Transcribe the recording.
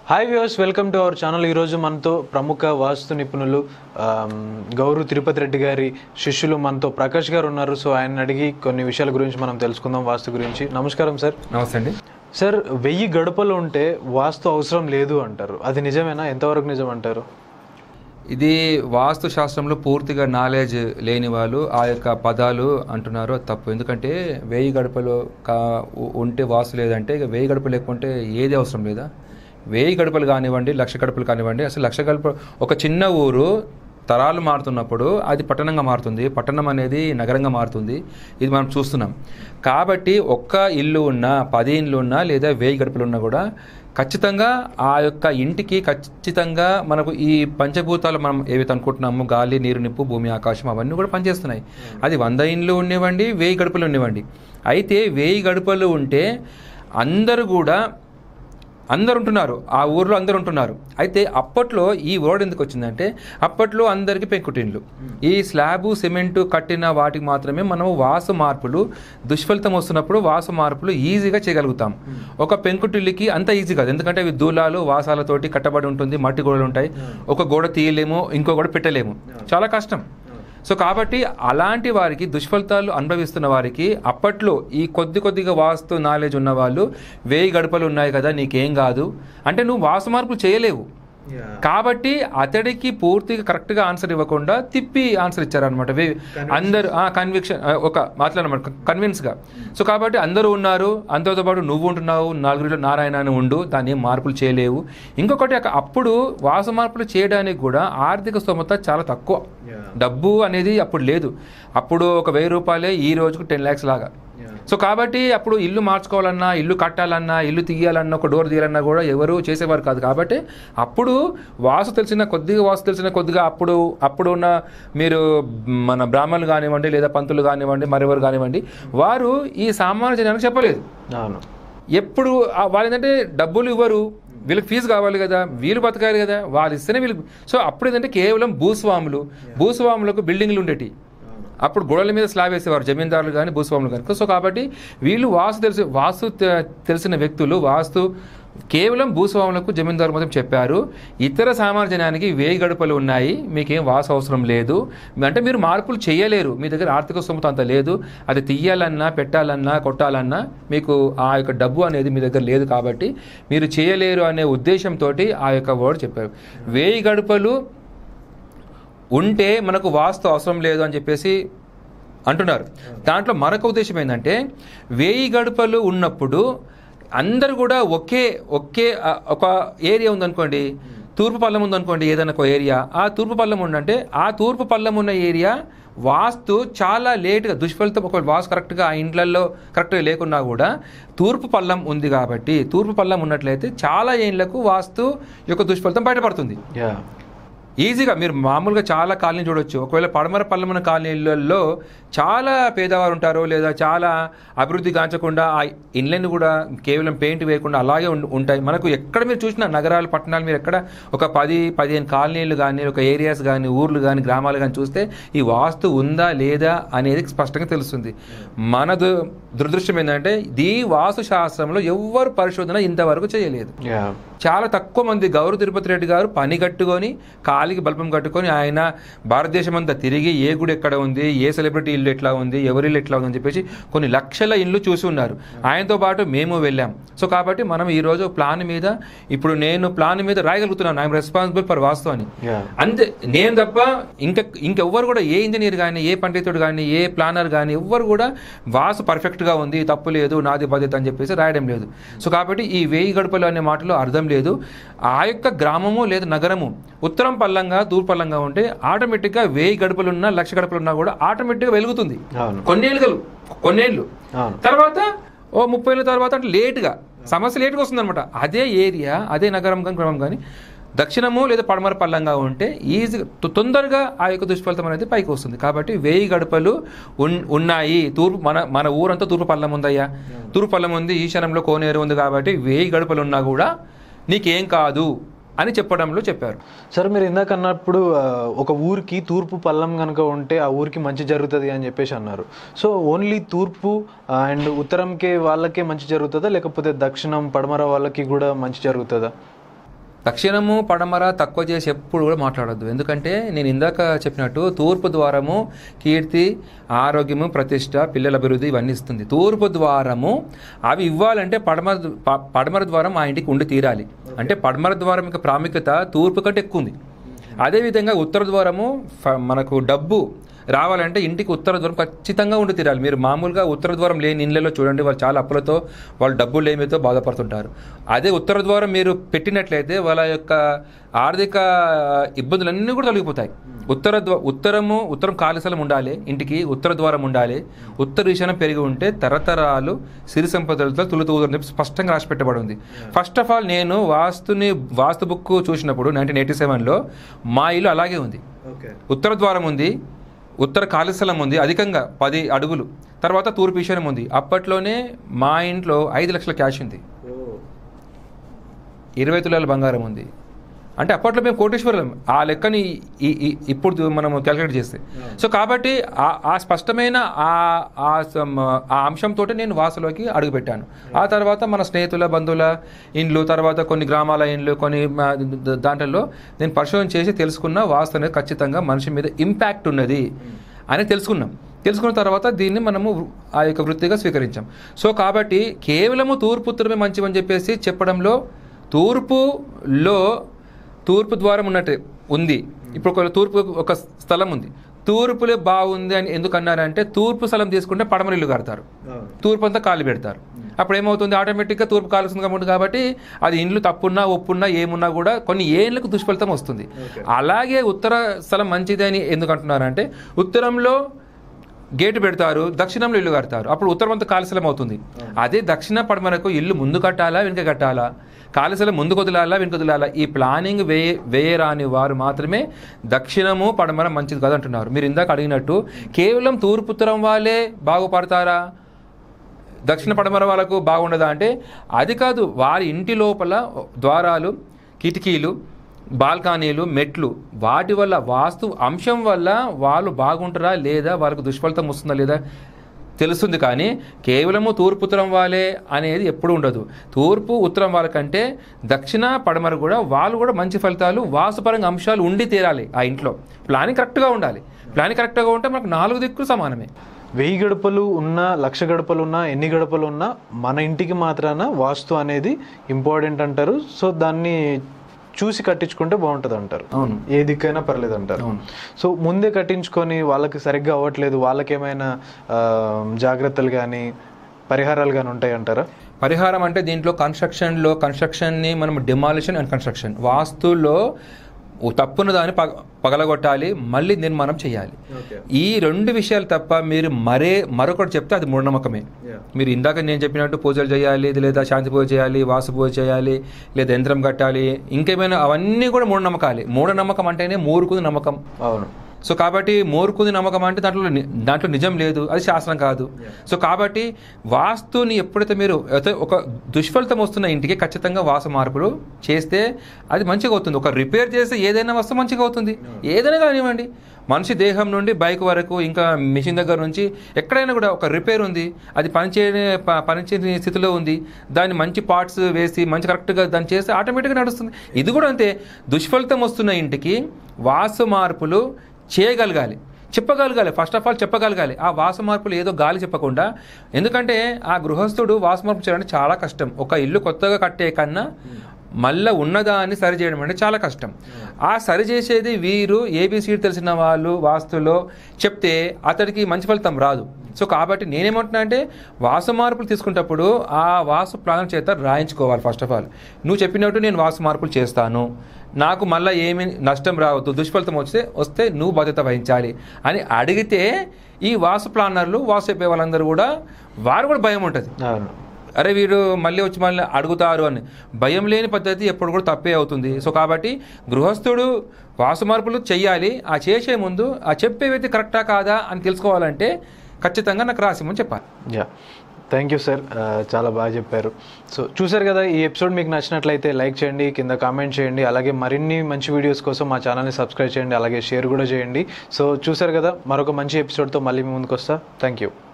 Hi viewers welcome to our channel ఈరోజు మనతో ప్రముఖ వాస్తు నిపుణులు ఆమ్, గౌరు తిరుపతి రెడ్డి గారి శిష్యులు మనతో ప్రకాష్ గారు ఉన్నారు సో ఆయన అడిగి కొన్ని విషయాల గురించి మనం తెలుసుకుందాం వాస్తు గురించి నమస్కారం సార్ నమస్తే అండి సార్ వెయ్యి గడపలు ఉంటే వాస్తు అవసరం లేదు అంటారు అది నిజమేనా ఎంతవరకు నిజం అంటారు ఇది వాస్తు శాస్త్రంలో పూర్తిగా నాలెడ్జ్ లేని వాళ్ళు ఆ యొక్క పదాలు అంటున్నారు అది తప్పు ఎందుకంటే వెయ్యి గడపలు కా ఉ- ఉంటే వాస్తు లేదంటే ఇక వెయ్యి గడపలు లేకుంటే ఏది అవసరం లేదా వెయ్యి గడపలు కానివ్వండి లక్ష గడపలు కానివ్వండి అసలు లక్ష గడప ఒక చిన్న ఊరు తరాలు మారుతున్నప్పుడు అది పట్టణంగా మారుతుంది పట్టణం అనేది నగరంగా మారుతుంది ఇది మనం చూస్తున్నాం కాబట్టి ఒక్క ఇల్లు ఉన్నా పది ఇండ్లు ఉన్నా లేదా వెయ్యి గడపలు ఉన్నా కూడా ఖచ్చితంగా ఆ యొక్క ఇంటికి ఖచ్చితంగా మనకు ఈ పంచభూతాలు మనం ఏవైతే అనుకుంటున్నామో గాలి నీరు నిప్పు భూమి ఆకాశం అవన్నీ కూడా పనిచేస్తున్నాయి అది వంద ఇండ్లు ఉండేవండి వెయ్యి గడుపులు ఉండేవండి అయితే వెయ్యి గడుపులు ఉంటే అందరూ కూడా అందరు ఉంటున్నారు ఆ ఊర్లో అందరు ఉంటున్నారు అయితే అప్పట్లో ఈ వర్డ్ ఎందుకు వచ్చిందంటే అప్పట్లో అందరికీ పెంకుటిండ్లు ఈ స్లాబు సిమెంట్ కట్టిన వాటికి మాత్రమే మనం వాసు మార్పులు దుష్ఫలితం వస్తున్నప్పుడు వాసు మార్పులు ఈజీగా చేయగలుగుతాం ఒక పెంకుటిల్లుకి అంత ఈజీ కాదు ఎందుకంటే అవి దూలాలు వాసాలతోటి కట్టబడి ఉంటుంది మట్టి గోడలు ఉంటాయి ఒక గోడ తీయలేము ఇంకో గోడ పెట్టలేము చాలా కష్టం సో కాబట్టి అలాంటి వారికి దుష్ఫలితాలు అనుభవిస్తున్న వారికి అప్పట్లో ఈ కొద్ది కొద్దిగా వాస్తు నాలెడ్జ్ ఉన్న వాళ్ళు వేయి గడపలు ఉన్నాయి కదా నీకేం కాదు అంటే నువ్వు వాస్తు మార్పులు చేయలేవు కాబట్టి అతడికి పూర్తిగా కరెక్ట్గా ఆన్సర్ ఇవ్వకుండా తిప్పి ఆన్సర్ ఇచ్చారనమాట అందరు కన్విక్షన్ ఒక మాట్లాడనమాట కన్విన్స్గా సో కాబట్టి అందరూ ఉన్నారు అందరితో పాటు నువ్వు ఉంటున్నావు నలుగురిలో నారాయణ అని ఉండు దాన్ని ఏం మార్పులు చేయలేవు ఇంకొకటి అక్క- అప్పుడు వాసు మార్పులు చేయడానికి కూడా ఆర్థిక స్తోమత చాలా తక్కువ డబ్బు అనేది అప్పుడు లేదు అప్పుడు ఒక వెయ్యి రూపాయలే ఈ రోజుకు టెన్ ల్యాక్స్ లాగా సో కాబట్టి అప్పుడు ఇల్లు మార్చుకోవాలన్నా ఇల్లు కట్టాలన్నా ఇల్లు తీయాలన్నా ఒక డోర్ తీయాలన్నా కూడా ఎవరు చేసేవారు కాదు కాబట్టి అప్పుడు వాసు తెలిసిన కొద్దిగా వాసు తెలిసిన కొద్దిగా అప్పుడు అప్పుడు ఉన్న మీరు మన బ్రాహ్మణులు కానివ్వండి లేదా పంతులు కానివ్వండి మరెవరు కానివ్వండి వారు ఈ సామాన్య జనానికి చెప్పలేదు అవును ఎప్పుడు ఆ వాళ్ళు ఏంటంటే డబ్బులు ఇవ్వరు వీళ్ళకి ఫీజు కావాలి కదా వీళ్ళు బతకాలి కదా వాళ్ళు ఇస్తేనే వీళ్ళు సో అప్పుడు ఏంటంటే కేవలం భూస్వాములు భూస్వాములకు బిల్డింగ్లు ఉండేటి అప్పుడు గోడల మీద స్లాబ్ వేసేవారు జమీందారులు కానీ భూస్వాములు కానీ సో కాబట్టి వీళ్ళు వాస్తు తెలిసి వాస్తు తె- తెలిసిన వ్యక్తులు వాస్తు కేవలం భూస్వాములకు జమీందారులు మాత్రం చెప్పారు ఇతర సామాన్య జనానికి వేయి గడపలు ఉన్నాయి మీకేం వాసు అవసరం లేదు అంటే మీరు మార్పులు చేయలేరు మీ దగ్గర ఆర్థిక స్తోమత అంత లేదు అది తీయాలన్నా పెట్టాలన్నా కొట్టాలన్నా మీకు ఆ యొక్క డబ్బు అనేది మీ దగ్గర లేదు కాబట్టి మీరు చేయలేరు అనే ఉద్దేశంతో ఆ యొక్క వర్డ్ చెప్పారు వేయి గడపలు ఉంటే మనకు వాస్తు అవసరం లేదు అని చెప్పేసి అంటున్నారు దాంట్లో మరొక ఉద్దేశం ఏంటంటే వేయి గడపలు ఉన్నప్పుడు అందరు కూడా ఒకే ఒకే ఆ, ఒక ఏరియా ఉందనుకోండి తూర్పు పల్లం ఉందనుకోండి ఏదైనా ఒక ఏరియా ఆ తూర్పు పల్లం ఉందంటే ఆ తూర్పు పల్లం ఉన్న ఏరియా వాస్తు చాలా లేట్గా దుష్ఫలితం ఒక వాస్తు కరెక్ట్గా ఆ ఇండ్లలో కరెక్ట్గా లేకున్నా కూడా తూర్పు పల్లం ఉంది కాబట్టి తూర్పు పల్లం ఉన్నట్లయితే చాలా ఏళ్ళకు వాస్తు యొక్క దుష్ఫలితం బయటపడుతుంది యా ఈజీగా మీరు మామూలుగా చాలా కాలనీ చూడొచ్చు ఒకవేళ పడమర పల్లెమున కాలనీలలో చాలా పేదవారు ఉంటారు లేదా చాలా అభివృద్ధి గాంచకుండా ఆ ఇండ్లను కూడా కేవలం పెయింట్ వేయకుండా అలాగే ఉం- ఉంటాయి మనకు ఎక్కడ మీరు చూసినా నగరాలు పట్టణాలు మీరు ఎక్కడ ఒక పది పదిహేను కాలనీలు కానీ ఒక ఏరియాస్ కానీ ఊర్లు కానీ గ్రామాలు కానీ చూస్తే ఈ వాస్తు ఉందా లేదా అనేది స్పష్టంగా తెలుస్తుంది మన దు దురదృష్టం ఏంటంటే ఈ వాస్తు శాస్త్రంలో ఎవ్వరు పరిశోధన ఇంతవరకు చేయలేదు యా చాలా తక్కువ మంది గౌరవ తిరుపతి రెడ్డి గారు పని కట్టుకొని కాలికి బల్పం కట్టుకొని ఆయన భారతదేశం అంతా తిరిగి ఏ గుడి ఎక్కడ ఉంది ఏ సెలబ్రిటీ ఇల్లు ఎట్లా ఉంది ఎవరి ఇల్లు ఎట్లా ఉంది అని చెప్పేసి కొన్ని లక్షల ఇల్లు చూసి ఉన్నారు ఆయనతో పాటు మేము వెళ్ళాం సో కాబట్టి మనం ఈ రోజు ప్లాన్ మీద ఇప్పుడు నేను ప్లాన్ మీద రాయగలుగుతున్నాను ఐఎమ్ రెస్పాన్సిబుల్ ఫర్ వాస్తు అని యా అంతే నేను తప్ప ఇంకా ఇంకెవ్వరు కూడా ఏ ఇంజనీర్ కానీ ఏ పండితుడు కానీ ఏ ప్లానర్ కానీ ఎవ్వరు కూడా వాసు పర్ఫెక్ట్గా ఉంది తప్పు లేదు నాది బాధ్యత అని చెప్పేసి రాయడం లేదు సో కాబట్టి ఈ వేయి గడపలు అనే మాటలో అర్థం లేదు ఆ యొక్క గ్రామము లేదా నగరము ఉత్తరం పల్లంగా తూర్పు పల్లంగా ఉంటే ఆటోమేటిక్గా వేయి గడపలున్నా లక్ష గడపలున్నా కూడా ఆటోమేటిక్గా వెలుగుతుంది అవును కొన్నేళ్ళు కలు కొన్నేళ్ళు అవును తర్వాత ఓ ముప్పై ఏళ్ళ తర్వాత అంటే లేట్గా సమస్య లేట్గా వస్తుంది అనమాట అదే ఏరియా అదే నగరం కానీ గ్రామం కానీ దక్షిణము లేదా పడమర పల్లంగా ఉంటే ఈజీగా తొ- తొందరగా ఆ యొక్క దుష్ఫలితం అనేది పైకి వస్తుంది కాబట్టి వేయి గడపలు ఉన్- ఉన్నాయి తూర్పు మన మన ఊరంతా తూర్పు పల్లం ఉందయ్యా తూర్పు పల్లం ఉంది ఈశాన్యంలో కోనేరు ఉంది కాబట్టి వేయి గడపలు ఉన్నా కూడా నీకేం కాదు అని చెప్పడంలో చెప్పారు సార్ మీరు ఇందాక అన్నప్పుడు ఆ, ఒక ఊరికి తూర్పు పల్లం కనుక ఉంటే ఆ ఊరికి మంచి జరుగుతుంది అని చెప్పేసి అన్నారు సో ఓన్లీ తూర్పు అండ్ ఉత్తరంకే వాళ్ళకే మంచి జరుగుతుందా లేకపోతే దక్షిణం పడమర వాళ్ళకి కూడా మంచి జరుగుతుందా దక్షిణము పడమర తక్కువ చేసి ఎప్పుడు కూడా మాట్లాడొద్దు ఎందుకంటే నేను ఇందాక చెప్పినట్టు తూర్పు ద్వారము కీర్తి ఆరోగ్యము ప్రతిష్ట పిల్లల అభివృద్ధి ఇవన్నీ ఇస్తుంది తూర్పు ద్వారము అవి ఇవ్వాలంటే పడమర ప- పడమర ద్వారం ఆ ఇంటికి ఉండి తీరాలి అంటే పడమర ద్వారం యొక్క ప్రాముఖ్యత తూర్పు కంటే ఎక్కువ ఉంది అదేవిధంగా ఉత్తర ద్వారము ఫ- మనకు డబ్బు రావాలంటే ఇంటికి ఉత్తర ద్వారం ఖచ్చితంగా ఉండి తీరాలి మీరు మామూలుగా ఉత్తర ద్వారం లేని ఇళ్ళలో చూడండి వాళ్ళు చాలా అప్పులతో వాళ్ళు డబ్బులు లేమితో బాధపడుతుంటారు అదే ఉత్తర ద్వారం మీరు పెట్టినట్లయితే వాళ్ళ యొక్క ఆర్థిక ఇబ్బందులన్నీ కూడా తొలగిపోతాయి ఉత్తర ద్వా ఉత్తరము ఉత్తరం కాళీస్థలం ఉండాలి ఇంటికి ఉత్తర ద్వారం ఉండాలి ఉత్తర ఈశాన్యం పెరిగి ఉంటే తరతరాలు సిరి సంపదలతో తులుతూదని చెప్పి స్పష్టంగా రాసి పెట్టబడి ఉంది ఫస్ట్ ఆఫ్ ఆల్ నేను వాస్తుని వాస్తు బుక్ చూసినప్పుడు నైన్టీన్ ఎయిటీ సెవెన్లో మా ఇల్లు అలాగే ఉంది ఓకే ఉత్తర ద్వారం ఉంది ఉత్తర కాళస్థలం ఉంది అధికంగా పది అడుగులు తర్వాత తూర్పు ఈశాన్యం ఉంది అప్పట్లోనే మా ఇంట్లో ఐదు లక్షల క్యాష్ ఉంది ఇరవై తులాల బంగారం ఉంది అంటే అప్పట్లో మేము కోటేశ్వరం ఆ లెక్కని ఈ- ఈ- ఇప్పుడు మనం క్యాలిక్యులేట్ చేస్తే సో కాబట్టి ఆ- ఆ స్పష్టమైన ఆ ఆ సమ్- ఆ అంశంతో నేను వాసులోకి అడుగుపెట్టాను ఆ తర్వాత మన స్నేహితుల బంధువుల ఇండ్లు తర్వాత కొన్ని గ్రామాల ఇండ్లు కొన్ని మా ద- దాంట్లో నేను పరిశోధన చేసి తెలుసుకున్న వాస్తు అనేది ఖచ్చితంగా మనిషి మీద ఇంపాక్ట్ ఉన్నది అని తెలుసుకున్నాం తెలుసుకున్న తర్వాత దీన్ని మనము ఆ యొక్క వృత్తిగా స్వీకరించాం సో కాబట్టి కేవలము తూర్పు ఉత్తరమే మంచివని చెప్పేసి చెప్పడంలో తూర్పులో తూర్పు ద్వారం ఉన్నట్టు ఉంది ఇప్పుడు ఒక తూర్పు ఒక స్థలం ఉంది తూర్పులే బాగుంది అని ఎందుకు అన్నారంటే తూర్పు స్థలం తీసుకుంటే పడమర ఇల్లు కడతారు తూర్పు అంతా కాలు పెడతారు అప్పుడు ఏమవుతుంది ఆటోమేటిక్గా తూర్పు కాలుస్తుంది కాబట్టి కాబట్టి అది ఇండ్లు తప్పున్నా ఒప్పున్నా ఏమున్నా కూడా కొన్ని ఏళ్ళకు దుష్ఫలితం వస్తుంది అలాగే ఉత్తర స్థలం మంచిది అని ఎందుకు అంటున్నారంటే ఉత్తరంలో గేటు పెడతారు దక్షిణంలో ఇల్లు కడతారు అప్పుడు ఉత్తరం అంతా కాలుస్థలం అవుతుంది అదే దక్షిణ పడమరకు ఇల్లు ముందు కట్టాలా వెనుక కట్టాలా కాలుస్థలం ముందు వదిలాలా వెనుక వదిలాలా ఈ ప్లానింగ్ వే వేయరాని వారు మాత్రమే దక్షిణము పడమర మంచిది కాదు అంటున్నారు మీరు ఇందాక అడిగినట్టు కేవలం తూర్పు ఉత్తరం వాళ్ళే బాగుపడతారా దక్షిణ పడమర వాళ్ళకు బాగుండదా అంటే అది కాదు వారి ఇంటి లోపల ద్వారాలు కిటికీలు బాల్కనీలు మెట్లు వాటి వల్ల వాస్తు అంశం వల్ల వాళ్ళు బాగుంటారా లేదా వాళ్ళకు దుష్ఫలితం వస్తుందా లేదా తెలుస్తుంది కానీ కేవలము తూర్పు ఉత్తరం వాళ్ళే అనేది ఎప్పుడు ఉండదు తూర్పు ఉత్తరం వాళ్ళకంటే దక్షిణ పడమర కూడా వాళ్ళు కూడా మంచి ఫలితాలు వాస్తుపరంగా అంశాలు ఉండి తీరాలి ఆ ఇంట్లో ప్లానింగ్ కరెక్ట్గా ఉండాలి ప్లానింగ్ కరెక్ట్గా ఉంటే మనకు నాలుగు దిక్కులు సమానమే వెయ్యి గడపలు ఉన్నా లక్ష గడపలు ఉన్నా ఎన్ని గడపలు ఉన్నా మన ఇంటికి మాత్రాన వాస్తు అనేది ఇంపార్టెంట్ అంటారు సో దాన్ని చూసి కట్టించుకుంటే బాగుంటుంది అంటారు అవును. ఏ దిక్కైనా పర్లేదు అంటారు అవును. సో ముందే కట్టించుకొని వాళ్ళకి సరిగ్గా అవ్వట్లేదు వాళ్ళకేమైనా ఆ, జాగ్రత్తలు కానీ పరిహారాలు కానీ ఉంటాయి అంటారా పరిహారం అంటే దీంట్లో కన్స్ట్రక్షన్లో కన్స్ట్రక్షన్ని మనం డిమాలిషన్ అండ్ కన్స్ట్రక్షన్ వాస్తులో ఓ తప్పున దాన్ని పగ పగలగొట్టాలి మళ్ళీ నిర్మాణం చేయాలి ఈ రెండు విషయాలు తప్ప మీరు మరే మరొకటి చెప్తే అది మూఢనమ్మకమే మీరు ఇందాక నేను చెప్పినట్టు పూజలు చేయాలి ఇది లేదా శాంతి పూజ చేయాలి వాసు పూజ చేయాలి లేదా యంత్రం కట్టాలి ఇంకేమైనా అవన్నీ కూడా మూఢనమ్మకాలే మూఢనమ్మకం అంటేనే మూరుకుంది నమ్మకం అవును సో కాబట్టి మోరుకుంది నమ్మకం అంటే దాంట్లో ని- దాంట్లో నిజం లేదు అది శాస్త్రం కాదు సో కాబట్టి వాస్తుని ఎప్పుడైతే మీరు అయితే ఒక దుష్ఫలితం వస్తున్న ఇంటికి ఖచ్చితంగా వాస్తు మార్పులు చేస్తే అది మంచిగా అవుతుంది ఒక రిపేర్ చేస్తే ఏదైనా వస్తువు మంచిగా అవుతుంది ఏదైనా కానివ్వండి మనిషి దేహం నుండి బైక్ వరకు ఇంకా మిషన్ దగ్గర నుంచి ఎక్కడైనా కూడా ఒక రిపేర్ ఉంది అది పనిచేయని ప- పనిచేయని స్థితిలో ఉంది దాన్ని మంచి పార్ట్స్ వేసి మంచి కరెక్ట్గా దాన్ని చేస్తే ఆటోమేటిక్గా నడుస్తుంది ఇది కూడా అంతే దుష్ఫలితం వస్తున్న ఇంటికి వాస్తు మార్పులు చేయగలగాలి చెప్పగలగాలి ఫస్ట్ ఆఫ్ ఆల్ చెప్పగలగాలి ఆ వాసు మార్పులు ఏదో గాలి చెప్పకుండా ఎందుకంటే ఆ గృహస్థుడు వాసు మార్పు చేయడం చాలా కష్టం ఒక ఇల్లు కొత్తగా కట్టే కన్నా మళ్ళీ ఉన్నదాన్ని సరి చేయడం అంటే చాలా కష్టం ఆ సరి చేసేది వీరు ఏబిసిడి తెలిసిన వాళ్ళు వాస్తులో చెప్తే అతడికి మంచి ఫలితం రాదు సో కాబట్టి నేనేమంటున్నా అంటే వాసు మార్పులు తీసుకునేటప్పుడు ఆ వాసు ప్రాణం చేత రాయించుకోవాలి ఫస్ట్ ఆఫ్ ఆల్ నువ్వు చెప్పినట్టు నేను వాసు మార్పులు చేస్తాను నాకు మళ్ళీ ఏమి నష్టం రావద్దు దుష్ఫలితం వస్తే వస్తే నువ్వు బాధ్యత వహించాలి అని అడిగితే ఈ వాసు ప్లానర్లు వాసు చెప్పే వాళ్ళందరూ కూడా వారు కూడా భయం ఉంటుంది అవును అరే వీడు మళ్ళీ వచ్చి మళ్ళీ అడుగుతారు అని భయం లేని పద్ధతి ఎప్పుడు కూడా తప్పే అవుతుంది సో కాబట్టి గృహస్థుడు వాసు మార్పులు చెయ్యాలి ఆ చేసే ముందు ఆ చెప్పే వ్యక్తి కరెక్టా కాదా అని తెలుసుకోవాలంటే ఖచ్చితంగా నాకు రాసిమని చెప్పాలి యా థ్యాంక్ యూ సార్ చాలా బాగా చెప్పారు సో చూసారు కదా ఈ ఎపిసోడ్ మీకు నచ్చినట్లయితే లైక్ చేయండి కింద కామెంట్ చేయండి అలాగే మరిన్ని మంచి వీడియోస్ కోసం మా ఛానల్ని సబ్స్క్రైబ్ చేయండి అలాగే షేర్ కూడా చేయండి సో చూసారు కదా మరొక మంచి ఎపిసోడ్తో మళ్ళీ మీ ముందుకు వస్తా థ్యాంక్ యూ